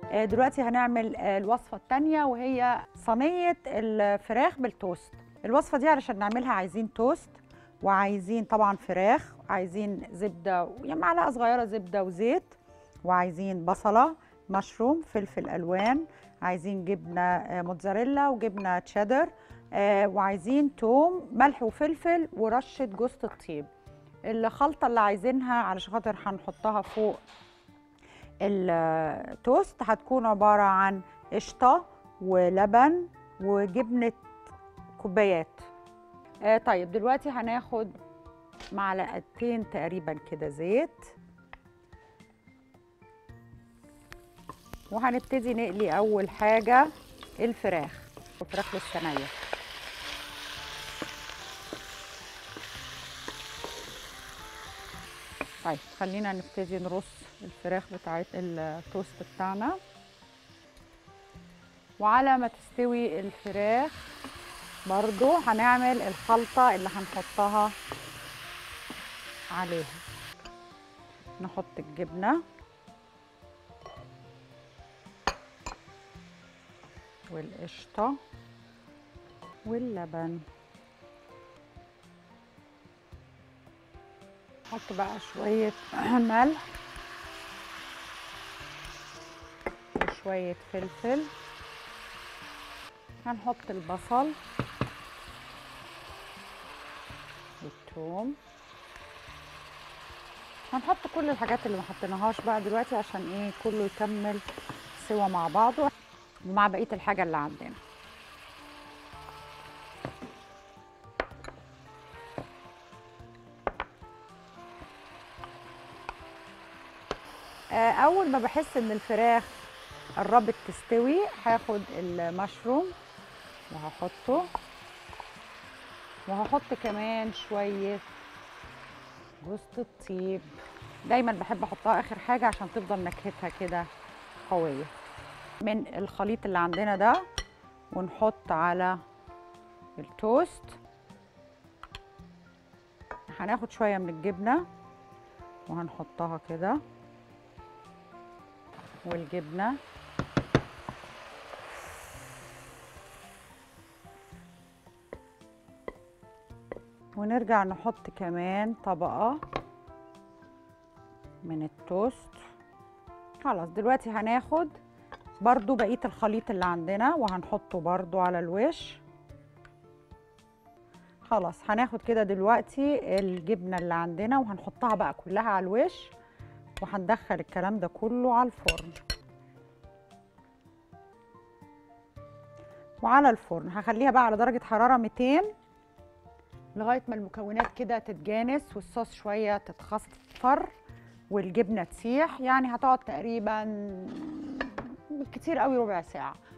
آه، دلوقتي هنعمل آه، الوصفة التانية وهي صينية الفراخ بالتوست الوصفة دي علشان نعملها عايزين توست وعايزين طبعا فراخ عايزين زبدة يعني معلقة صغيرة زبدة وزيت وعايزين بصلة مشروم فلفل ألوان عايزين جبنة آه، موتزاريلا وجبنة تشيدر آه، وعايزين توم ملح وفلفل ورشة جوز الطيب الخلطة اللي عايزينها علشان خاطر هنحطها فوق التوست هتكون عبارة عن قشطة ولبن وجبنة كوبايات آه طيب دلوقتي هناخد معلقتين تقريبا كده زيت وهنبتدي نقلي أول حاجة الفراخ الفراخ لسه نية طيب خلينا نبتدي نرص الفراخ بتاعت التوست بتاعنا وعلى ما تستوي الفراخ برضو هنعمل الخلطة اللي هنحطها عليها نحط الجبنة والقشطة واللبن نحط بقى شوية ملح وشوية فلفل هنحط البصل والثوم هنحط كل الحاجات اللي ما حطيناهاش بقى دلوقتي عشان ايه كله يكمل سوا مع بعضه ومع بقية الحاجة اللي عندنا آه، اول ما بحس ان الفراخ قربت تستوي هاخد المشروم وهحطه وهحط كمان شوية جوز الطيب دايما بحب احطها اخر حاجة عشان تفضل نكهتها كده قوية من الخليط اللي عندنا ده ونحط على التوست هناخد شوية من الجبنة وهنحطها كده والجبنة ونرجع نحط كمان طبقة من التوست خلاص دلوقتي هناخد برضو بقية الخليط اللي عندنا وهنحطه برضو على الوش خلاص هناخد كده دلوقتي الجبنة اللي عندنا وهنحطها بقى كلها على الوش وهندخل الكلام ده كله على الفرن وعلى الفرن هخليها بقى على درجة حرارة 200 لغاية ما المكونات كده تتجانس والصوص شوية تتخصفر والجبنة تسيح يعني هتقعد تقريبا كتير قوي ربع ساعة